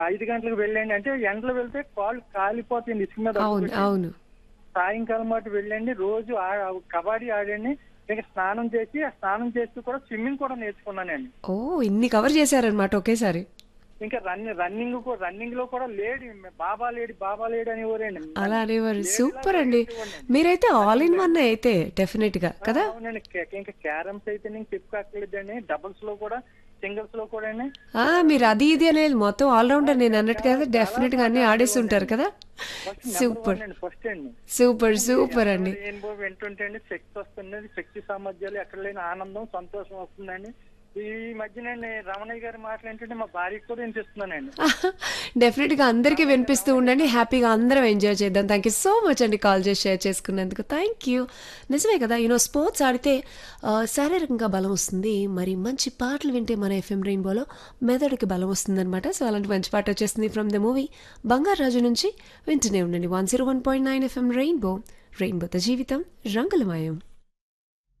ఐదు గంటలకు వెళ్ళండి అంటే ఎండలో వెళ్తే కాళ్ళు కాలిపోతాయండి ఇసుక మీద అవును అడుగుపెట్టి. అవును సాయంకాలం మాట వెళ్ళండి రోజు ఆ- కబడ్డీ ఆడండి ఇంకా స్నానం చేసి ఆ స్నానం చేస్తూ కూడా స్విమ్మింగ్ కూడా నేర్చుకున్నానండి ఓ ఇన్ని కవర్ చేశారనమాట ఒకేసారి ఇంకా రన్నింగ్ రన్నింగ్ కూడా రన్నింగ్ లో కూడా lady Baba lady Baba lady అనేవారండి అలా అనేవారు సూపర్ అండి మీరైతే ఆల్ ఇన్ వన్ అయితే డెఫినెట్ గా కదా అవునండి కే- ఇంకా క్యారమ్స్ అయితే నేను చెప్పుకోక్కర్లేదండి డబుల్స్ లో కూడా సింగిల్స్ లో కూడా అండి ఆ మీరు అది ఇది అనేది మొత్తం ఆల్రౌండర్ నేను అన్నట్టుగా డెఫినెట్ గా అన్ని ఆడేసి ఉంటారు కదా సూపర్ ఫస్ట్ అండి సూపర్ సూపర్ అండి రెయిన్బో వింటుంటే అండి శక్తి వస్తుంది శక్తి సామర్థ్యాలు ఎక్కడ లేని ఆనందం సంతోషం వస్తుందండి ఈ మధ్య నేను రమణయ్య గారి మాటలు ఏంటంటే మా భార్యకి కూడా వినిపిస్తున్నానండి డెఫినెట్ గా అందరికీ వినిపిస్తూ ఉండండి హ్యాపీగా అందరం ఎంజాయ్ చేద్దాం థ్యాంక్ యూ సో మచ్ అండి కాల్ చేసి షేర్ చేసుకున్నందుకు థ్యాంక్ యూ నిజమే కదా యూనో స్పోర్ట్స్ ఆడితే ఆ, శారీరకంగా బలం వస్తుంది మరి మంచి పాటలు వింటే మన ఎఫ్ఎం రెయిన్బోలో మెదడుకి బలం వస్తుందన్నమాట సో అలాంటి మంచి పాట వచ్చేస్తుంది ఫ్రమ్ ద మూవీ బంగారు రాజు నుంచి వింటూనే ఉండండి one zero one point nine FM rainbow రెయిన్బోతో జీవితం రంగులమయం